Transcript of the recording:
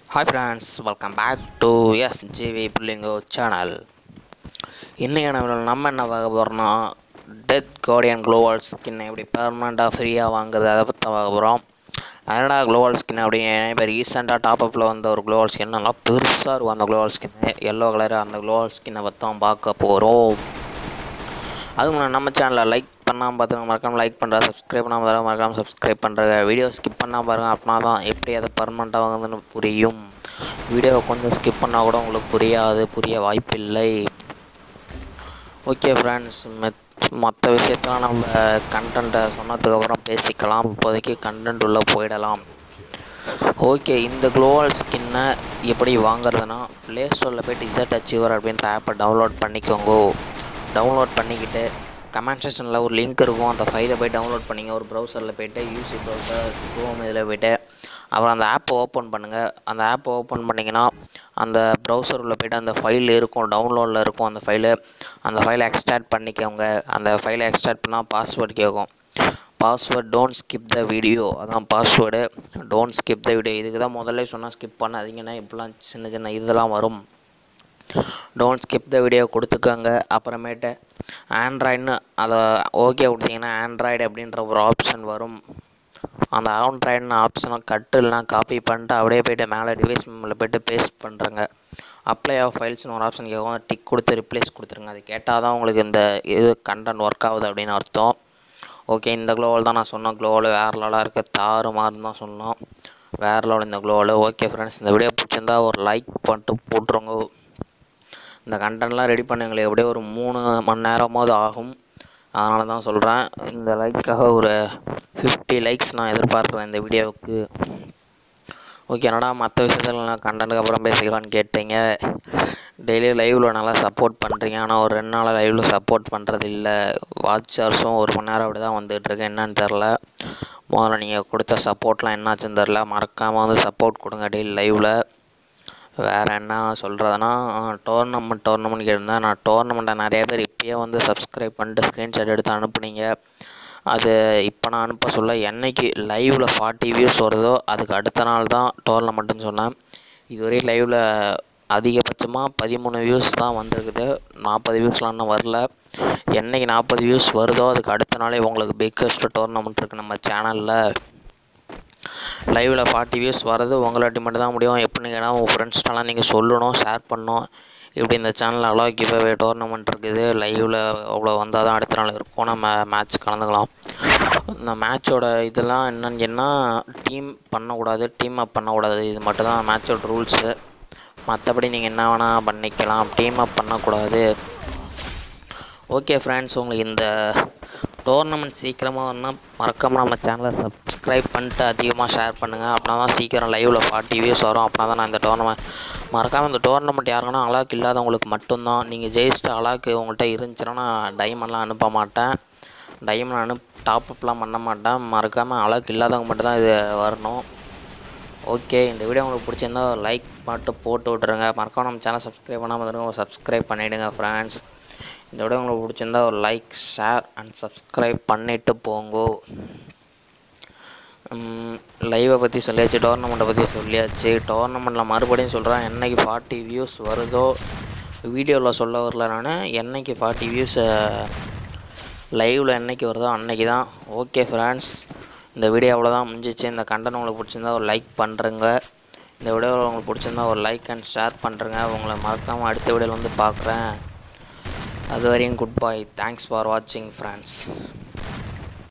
hi friends welcome back to S GV Pullingo channel இன்றைக்கி நம்ம நம்ம என்ன பார்க்க போகிறோம்னா டெத் கார்டியன் குளோவல் ஸ்கின் எப்படி பெர்மனண்ட்டாக ஃப்ரீயாக வாங்குறது அதை பற்றி பார்க்க போகிறோம் என்னடா குளோவல் ஸ்கின் அப்படின்னு இப்போ ரீசெண்டாக டாப்அப்பில் வந்த ஒரு குளோவல் ஸ்கின் நல்லா பெருசாக இருக்கும் அந்த குளோவல் ஸ்கின்னு எல்லோ கலர் அந்த குளோவல் ஸ்கின்னை பற்றி தான் பார்க்க போகிறோம் அதுக்கு முன்னாடி நம்ம சேனலில் லைக் பண்ணாமல் பார்த்துங்க மறக்காம லைக் பண்ணுறா சப்ஸ்கிரைப் பண்ணாமல் பாருங்க மறக்காம சப்ஸ்கிரைப் பண்ணுறங்க வீடியோ ஸ்கிப் பண்ணால் பாருங்கள் அப்படின்னா தான் எப்படி அதை பர்மனெண்ட்டாக வாங்குதுன்னு புரியும் வீடியோவை கொஞ்சம் ஸ்கிப் பண்ணால் கூட உங்களுக்கு புரியாது புரிய வாய்ப்பில்லை ஓகே ஃப்ரெண்ட்ஸ் மற்ற விஷயத்தெலாம் நம்ம கண்டென்ட்டை சொன்னதுக்கப்புறம் பேசிக்கலாம் இப்போதைக்கு கண்டென்ட் உள்ளே போயிடலாம் ஓகே இந்த குளோவல் ஸ்கின்னை எப்படி வாங்குறதுனா ப்ளே ஸ்டோரில் போய்ட்டு இசட் அச்சீவர் அப்படின்ற ஆப்பை டவுன்லோட் பண்ணிக்கோங்க டவுன்லோட் பண்ணிக்கிட்டு கமெண்ட் செக்ஷனில் ஒரு லிங்க் இருக்கும் அந்த ஃபைலை போய் டவுன்லோட் பண்ணிங்க ஒரு ப்ரௌசரில் போய்ட்டு யூசி ப்ரௌசர் க்ரோம் இதில் போய்ட்டு அப்புறம் அந்த ஆப்பை ஓப்பன் பண்ணுங்கள் அந்த ஆப்பை ஓப்பன் பண்ணிங்கன்னா அந்த ப்ரௌசர் உள்ள போய்ட்டு அந்த ஃபைல் இருக்கும் டவுன்லோடில் இருக்கும் அந்த ஃபைலு அந்த ஃபைலை எக்ஸ்ட்ராக்ட் பண்ணிக்கோங்க அந்த ஃபைலை எக்ஸ்ட்ராக்ட் பண்ணால் பாஸ்வேர்டு கேட்கும் password don't skip the video அதான் password don't skip the video இதுக்கு தான் முதல்ல சொன்னால் ஸ்கிப் பண்ணாதீங்கன்னா இப்படிலாம் சின்ன சின்ன இதெல்லாம் வரும் டோன்ட் ஸ்கிப் த வீடியோ கொடுத்துக்கோங்க அப்புறமேட்டு ஆண்ட்ராய்டுன்னு அதை ஓகே கொடுத்தீங்கன்னா ஆண்ட்ராய்டு அப்படின்ற ஒரு ஆப்ஷன் வரும் அந்த ஆண்ட்ராய்டுன்னு ஆப்ஷனை கட்டு இல்லைனா காப்பி பண்ணிட்டு அப்படியே போய்ட்டு மேலே டிவைஸ் மெமரியில் போய்ட்டு பேஸ்ட் பண்ணுறங்க அப்ளை ஆஃப் ஃபைல்ஸ்னு ஒரு ஆப்ஷன் கேட்கும் டிக் கொடுத்து ரிப்ளேஸ் கொடுத்துருங்க அது கேட்டால் தான் உங்களுக்கு இந்த இது கண்டென்ட் ஒர்க் ஆகுது அப்படின்னு அர்த்தம் ஓகே இந்த க்ளோவல் தான் நான் சொன்ன க்ளோவல் வேறு லெவலாக இருக்குது தாறு மாறுன்னு தான் சொன்னோம் வேறு லெவல் இந்த க்ளோவல் ஓகே ஃப்ரெண்ட்ஸ் இந்த வீடியோ பிடிச்சிருந்தா ஒரு லைக் பண்ணிட்டு போட்டுருங்க இந்த கண்டென்ட்லாம் ரெடி பண்ண எங்களுக்கு எப்படியும் ஒரு மூணு மணி நேரமாவது ஆகும் அதனால தான் சொல்கிறேன் இந்த லைக்காக ஒரு ஃபிஃப்டி லைக்ஸ் நான் எதிர்பார்க்குறேன் இந்த வீடியோவுக்கு ஓகே என்னடா மற்ற விஷயத்துலலாம் கண்டென்ட்டுக்கு அப்புறம் பேசிக்கலான்னு கேட்டீங்க டெய்லி லைவில் நல்லா சப்போர்ட் பண்ணுறீங்க ஆனால் ஒரு ரெண்டு நாளாக லைவில் சப்போர்ட் பண்ணுறது இல்லை வாட்சர்ஸும் ஒரு மணி நேரம் அப்படி தான் வந்துகிட்ருக்கு என்னன்னு தெரில முதல்ல நீங்கள் கொடுத்த சப்போர்ட்லாம் என்னாச்சுன்னு தெரில மறக்காமல் வந்து சப்போர்ட் கொடுங்க டெய்லி லைவில் வேறு என்ன சொல்கிறதுனா டோர்னமெண்ட் டோர்னமெண்ட் கேட்டிருந்தேன் நான் டோர்னமெண்ட்டை நிறைய பேர் இப்போயே வந்து சப்ஸ்கிரைப் பண்ணிட்டு ஸ்க்ரீன்ஷாட் எடுத்து அனுப்புனீங்க அது இப்போ நான் அனுப்ப சொல்ல என்னைக்கு லைவில் ஃபார்ட்டி வியூஸ் வருதோ அதுக்கு அடுத்த நாள் தான் டோர்னமெண்ட்டுன்னு சொன்னேன் இதுவரை லைவில் அதிகபட்சமாக பதிமூணு வியூஸ் தான் வந்திருக்குது நாற்பது வியூஸ்லாம் இன்னும் வரல என்னைக்கு நாற்பது வியூஸ் வருதோ அதுக்கு அடுத்த நாளே உங்களுக்கு பிக்கஸ்ட் டோர்னமெண்ட் இருக்குது நம்ம சேனலில் லைவில் ஃபார்ட்டி வியூஸ் வரது உங்களாட்டி மட்டும் தான் முடியும் எப்படின்னு கேட்டால் உங்கள் ஃப்ரெண்ட்ஸ்டெல்லாம் நீங்கள் சொல்லணும் ஷேர் பண்ணணும் இப்படி இந்த சேனலில் அவ்வளோ கிவ்அவே டோர்னமெண்ட் இருக்குது லைவில் அவ்வளோ வந்தால் தான் அடுத்த நாள் இருக்கும் நம்ம மேட்ச் கலந்துக்கலாம் இந்த மேட்சோட இதெல்லாம் என்னன்னு சொன்னால் டீம் பண்ணக்கூடாது டீம் அப் பண்ணக்கூடாது இது மட்டும் தான் மேட்சோட ரூல்ஸு மற்றபடி நீங்கள் என்ன வேணால் பண்ணிக்கலாம் டீம் அப் பண்ணக்கூடாது ஓகே ஃப்ரெண்ட்ஸ் உங்களுக்கு இந்த டோர்னமெண்ட் சீக்கிரமாக வரணும் மறக்காமல் நம்ம சேனலை சப்ஸ்கிரைப் பண்ணிட்டு அதிகமாக ஷேர் பண்ணுங்கள் அப்படின்னா தான் சீக்கிரம் லைவில் ஃபார்ட்டி வியூஸ் வரும் அப்படின்னா தான் நான் இந்த டோர்னமெண்ட் மறக்காமல் இந்த டோர்னமெண்ட் யாருக்குன்னா அலாக் இல்லாதவங்களுக்கு மட்டும்தான் நீங்கள் ஜெயிச்சிட்டு அலாக்கு உங்கள்கிட்ட இருந்துச்சுன்னா நான் டைமண்ட்லாம் அனுப்ப மாட்டேன் டைமண்ட் அனுப் டாப்அப்லாம் பண்ண மாட்டேன் மறக்காமல் அலாக் இல்லாதவங்க மட்டும் தான் இது வரணும் ஓகே இந்த வீடியோ உங்களுக்கு பிடிச்சிருந்தா ஒரு லைக் மட்டும் போட்டு விட்ருங்க மறக்காம நம்ம சேனல் சப்ஸ்கிரைப் பண்ணாமல் இருங்க சப்ஸ்கிரைப் பண்ணிவிடுங்க ஃப்ரெண்ட்ஸ் இந்த வீடியோ உங்களுக்கு பிடிச்சிருந்தா ஒரு லைக் ஷேர் அண்ட் சப்ஸ்கிரைப் பண்ணிவிட்டு போங்கோ லைவை பற்றி சொல்லியாச்சு டோர்னமெண்ட்டை பற்றி சொல்லியாச்சு டோர்னமெண்ட்டில் மறுபடியும் சொல்கிறேன் என்னைக்கு ஃபார்ட்டி வியூஸ் வருதோ வீடியோவில் சொல்ல வரல நான் என்னைக்கு ஃபார்ட்டி வியூஸ் லைவில் என்னைக்கு வருதோ அன்னைக்கு தான் ஓகே ஃப்ரெண்ட்ஸ் இந்த வீடியோ அவ்வளோதான் முடிஞ்சிச்சு இந்த கண்டென்ட் உங்களுக்கு பிடிச்சிருந்தா ஒரு லைக் பண்ணுறங்க இந்த வீடியோவில் உங்களுக்கு பிடிச்சிருந்தா ஒரு லைக் அண்ட் ஷேர் பண்ணுறங்க உங்களை மறக்காமல் அடுத்த வீடியோவில் வந்து பார்க்குறேன் அது வரையும் குட் பை தேங்க்ஸ் ஃபார் வாட்சிங் ஃப்ரெண்ட்ஸ்